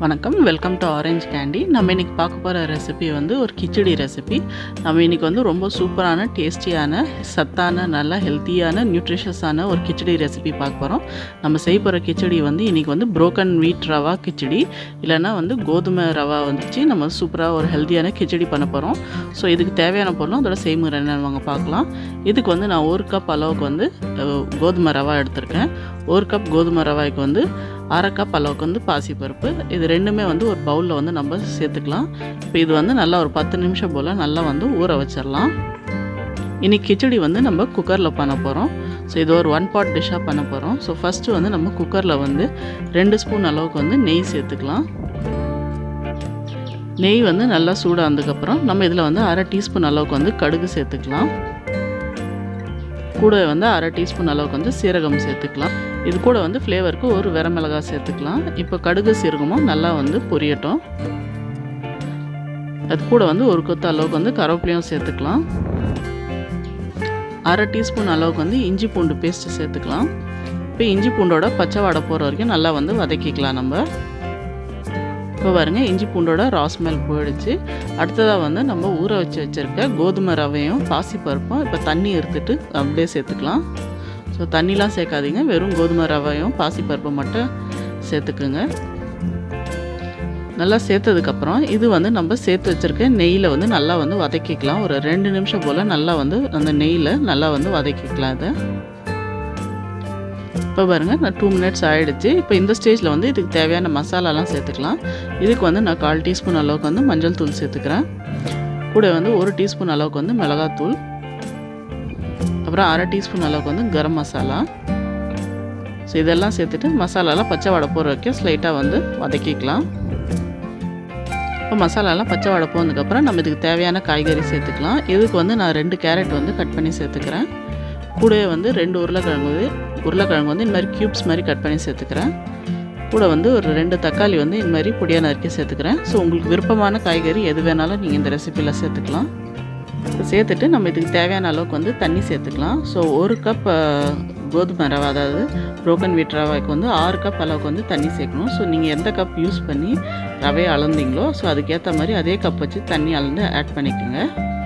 வணக்கம் welcome to orange candy நம்ம இன்றைக்கி பார்க்க போகிற ரெசிபி வந்து ஒரு கிச்சடி ரெசிபி நம்ம இன்றைக்கி வந்து ரொம்ப சூப்பரான டேஸ்டியான சத்தான நல்லா ஹெல்த்தியான நியூட்ரிஷியஸான ஒரு கிச்சடி ரெசிபி பார்க்க போகிறோம் நம்ம செய்ய போகிற கிச்சடி வந்து இன்றைக்கி வந்து புரோக்கன் வீட் ரவா கிச்சடி இல்லைன்னா வந்து கோதுமை ரவா வந்துச்சு நம்ம சூப்பராக ஒரு ஹெல்த்தியான கிச்சடி பண்ண போகிறோம் ஸோ இதுக்கு தேவையான பொருளும் அதோட செய்முறை என்னன்னு வாங்க பார்க்கலாம் இதுக்கு வந்து நான் ஒரு கப் அளவுக்கு வந்து அஹ், கோதுமை ரவா எடுத்திருக்கேன் ஒரு கப் கோதுமை ரவாய்க்கு வந்து அரை கப் அளவுக்கு வந்து பாசிப்பருப்பு இது ரெண்டுமே வந்து ஒரு பவுலில் வந்து நம்ம சேர்த்துக்கலாம் இப்போ இது வந்து நல்லா ஒரு பத்து நிமிஷம் போல் நல்லா வந்து ஊற வச்சிடலாம் இன்னைக்கு கிச்சடி வந்து நம்ம குக்கரில் பண்ண போகிறோம் ஸோ இது ஒரு ஒன் பாட் டிஷ்ஷாக பண்ண போகிறோம் ஸோ ஃபஸ்ட்டு வந்து நம்ம குக்கரில் வந்து ரெண்டு ஸ்பூன் அளவுக்கு வந்து நெய் சேர்த்துக்கலாம் நெய் வந்து நல்லா சூடானதுக்கப்புறம் நம்ம இதில் வந்து அரை டீஸ்பூன் அளவுக்கு வந்து கடுகு சேர்த்துக்கலாம் கூட வந்து அரை டீஸ்பூன் அளவுக்கு வந்து சீரகம் சேர்த்துக்கலாம் இது கூட வந்து ஃப்ளேவருக்கு ஒரு வரமிளகாய் சேர்த்துக்கலாம் இப்போ கடுகு சீரகமும் நல்லா வந்து பொரியட்டும் அது கூட வந்து ஒரு கொத்து அளவுக்கு வந்து கருவேப்பிலையும் சேர்த்துக்கலாம் அரை டீஸ்பூன் அளவுக்கு வந்து இஞ்சி பூண்டு பேஸ்ட் சேர்த்துக்கலாம் இப்போ இஞ்சி பூண்டோட பச்சை வாடை போகிற வரைக்கும் நல்லா வந்து வதக்கிக்கலாம் நம்ம இப்போ பாருங்க இஞ்சி பூண்டோட ராஸ்மெல் போயிடுச்சு அடுத்ததாக வந்து நம்ம ஊற வச்சு வச்சுருக்க கோதுமை ரவையும் பாசிப்பருப்பும் இப்போ தண்ணி எடுத்துட்டு அப்படியே சேர்த்துக்கலாம் ஸோ தண்ணிலாம் சேர்க்காதீங்க வெறும் கோதுமை ரவையும் பாசிப்பருப்பும் மட்டும் சேர்த்துக்குங்க நல்லா சேர்த்ததுக்கப்புறம் இது வந்து நம்ம சேர்த்து வச்சுருக்க நெய்யில் வந்து நல்லா வந்து வதக்கிக்கலாம் ஒரு ரெண்டு நிமிஷம் போல் நல்லா வந்து அந்த நெய்யில் நல்லா வந்து வதக்கிக்கலாம் இதை இப்போ பாருங்கள் நான் டூ மினிட்ஸ் ஆகிடுச்சு இப்போ இந்த ஸ்டேஜில் வந்து இதுக்கு தேவையான மசாலாலாம் சேர்த்துக்கலாம் இதுக்கு வந்து நான் கால் டீஸ்பூன் அளவுக்கு வந்து மஞ்சள் தூள் சேர்த்துக்கிறேன் கூட வந்து ஒரு டீஸ்பூன் அளவுக்கு வந்து மிளகாத்தூள் அப்புறம் அரை டீஸ்பூன் அளவுக்கு வந்து கரம் மசாலா ஸோ இதெல்லாம் சேர்த்துட்டு மசாலாலாம் பச்சை வடை போகிற வரைக்கும் ஸ்லைட்டாக வந்து வதக்கிக்கலாம் இப்போ மசாலாலாம் பச்சை வடை போனதுக்கப்புறம் நம்ம இதுக்கு தேவையான காய்கறி சேர்த்துக்கலாம் இதுக்கு வந்து நான் ரெண்டு கேரட் வந்து கட் பண்ணி சேர்த்துக்கிறேன் கூடவே வந்து ரெண்டு உருளைக்கிழங்கு வந்து உருளைக்கிழங்கு வந்து இந்த மாதிரி க்யூப்ஸ் மாதிரி கட் பண்ணி சேர்த்துக்கிறேன் கூட வந்து ஒரு ரெண்டு தக்காளி வந்து இந்த மாதிரி பொடியாக நறுக்கி சேர்த்துக்கிறேன் ஸோ உங்களுக்கு விருப்பமான காய்கறி எது வேணாலும் நீங்கள் இந்த ரெசிப்பியில் சேர்த்துக்கலாம் இப்போ சேர்த்துட்டு நம்ம இதுக்கு தேவையான அளவுக்கு வந்து தண்ணி சேர்த்துக்கலாம் ஸோ ஒரு கப் கோதுமை ரவை அதாவது புரோக்கன் வீட் ரவாய்க்கு வந்து ஆறு கப் அளவுக்கு வந்து தண்ணி சேர்க்கணும் ஸோ நீங்கள் எந்த கப் யூஸ் பண்ணி ரவையை அளந்தீங்களோ ஸோ அதுக்கேற்ற மாதிரி அதே கப் வச்சு தண்ணி அளந்து ஆட் பண்ணிக்கோங்க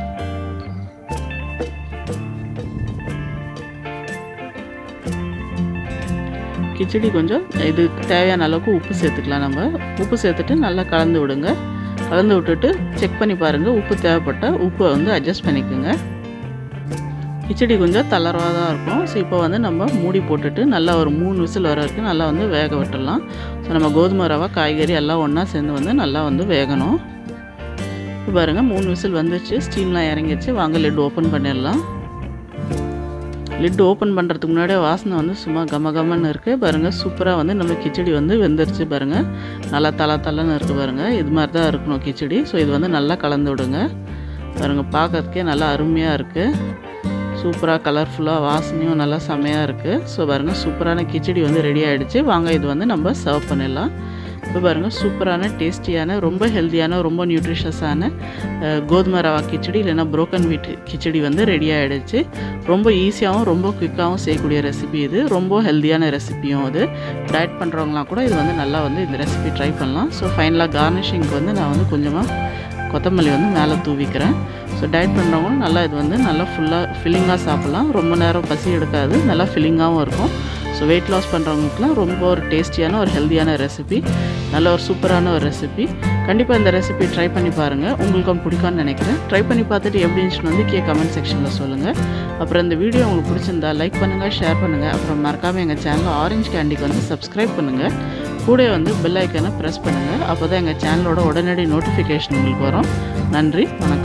கிச்சடி கொஞ்சம் இதுக்கு தேவையான அளவுக்கு உப்பு சேர்த்துக்கலாம் நம்ம உப்பு சேர்த்துட்டு நல்லா கலந்து விடுங்க கலந்து விட்டுட்டு செக் பண்ணி பாருங்கள் உப்பு தேவைப்பட்டால் உப்பை வந்து அட்ஜஸ்ட் பண்ணிக்கோங்க கிச்சடி கொஞ்சம் தளர்வாக தான் இருக்கும் ஸோ இப்போ வந்து நம்ம மூடி போட்டுட்டு நல்லா ஒரு மூணு விசில் வர வரைக்கும் நல்லா வந்து வேக விட்டுடலாம் ஸோ நம்ம கோதுமை ரவை காய்கறி எல்லாம் ஒன்றா சேர்ந்து வந்து நல்லா வந்து வேகணும் இப்போ பாருங்கள் மூணு விசில் வந்துச்சு ஸ்டீம்லாம் இறங்கிடுச்சு வாங்க லிட் ஓப்பன் பண்ணிடலாம் லிட் ஓப்பன் பண்ணுறதுக்கு முன்னாடியே வாசனை வந்து சும்மா கம கமன்னு இருக்குது பாருங்கள் சூப்பராக வந்து நம்ம கிச்சடி வந்து வெந்துருச்சு பாருங்கள் நல்லா தலை தலைன்னு இருக்குது பாருங்கள் இது மாதிரி தான் இருக்கணும் கிச்சடி ஸோ இது வந்து நல்லா கலந்து விடுங்க பாருங்கள் பார்க்கறதுக்கே நல்லா அருமையாக இருக்குது சூப்பராக கலர்ஃபுல்லாக வாசனையும் நல்லா செமையாக இருக்குது ஸோ பாருங்கள் சூப்பரான கிச்சடி வந்து ரெடி ஆகிடுச்சு வாங்க இது வந்து நம்ம சர்வ் பண்ணிடலாம் இப்போ பாருங்கள் சூப்பரான டேஸ்டியான ரொம்ப ஹெல்த்தியான ரொம்ப நியூட்ரிஷியஸான அஹ், கோதுமை ரவா கிச்சடி இல்லைன்னா புரோக்கன் வீட் கிச்சடி வந்து ரெடி ஆகிடுச்சு ரொம்ப ஈஸியாகவும் ரொம்ப குயிக்காகவும் செய்யக்கூடிய ரெசிபி இது ரொம்ப ஹெல்த்தியான ரெசிபியும் அது டயட் பண்ணுறவங்களாம் கூட இது வந்து நல்லா வந்து இந்த ரெசிபி ட்ரை பண்ணலாம் ஸோ ஃபைனலாக கார்னிஷிங்க்கு வந்து நான் வந்து கொஞ்சமாக கொத்தமல்லி வந்து மேலே தூவிக்கிறேன் ஸோ டயட் பண்ணுறவங்களும் நல்லா இது வந்து நல்லா ஃபுல்லாக ஃபில்லிங்காக சாப்பிட்லாம் ரொம்ப நேரம் பசி எடுக்காது நல்லா ஃபில்லிங்காகவும் இருக்கும் ஸோ வெயிட் லாஸ் பண்ணுறவங்களுக்குலாம் ரொம்ப ஒரு டேஸ்டியான ஒரு ஹெல்த்தியான ரெசிபி நல்ல ஒரு சூப்பரான ஒரு ரெசிபி கண்டிப்பாக இந்த ரெசிபி ட்ரை பண்ணி பாருங்கள் உங்களுக்கும் பிடிக்கும்னு நினைக்கிறேன் ட்ரை பண்ணி பார்த்துட்டு எப்படி இருந்துச்சுன்னு வந்து கே கமெண்ட் செக்ஷனில் சொல்லுங்கள் அப்புறம் இந்த வீடியோ உங்களுக்கு பிடிச்சிருந்தா லைக் பண்ணுங்கள் ஷேர் பண்ணுங்கள் அப்புறம் மறக்காமல் எங்கள் சேனல் ஆரஞ்சு கேண்டிக்கு வந்து சப்ஸ்கிரைப் பண்ணுங்கள் கூட வந்து பெல் ஐக்கனை ப்ரெஸ் பண்ணுங்கள் அப்போ தான் எங்கள் சேனலோட உடனடி நோட்டிஃபிகேஷன் உங்களுக்கு வரும் நன்றி வணக்கம்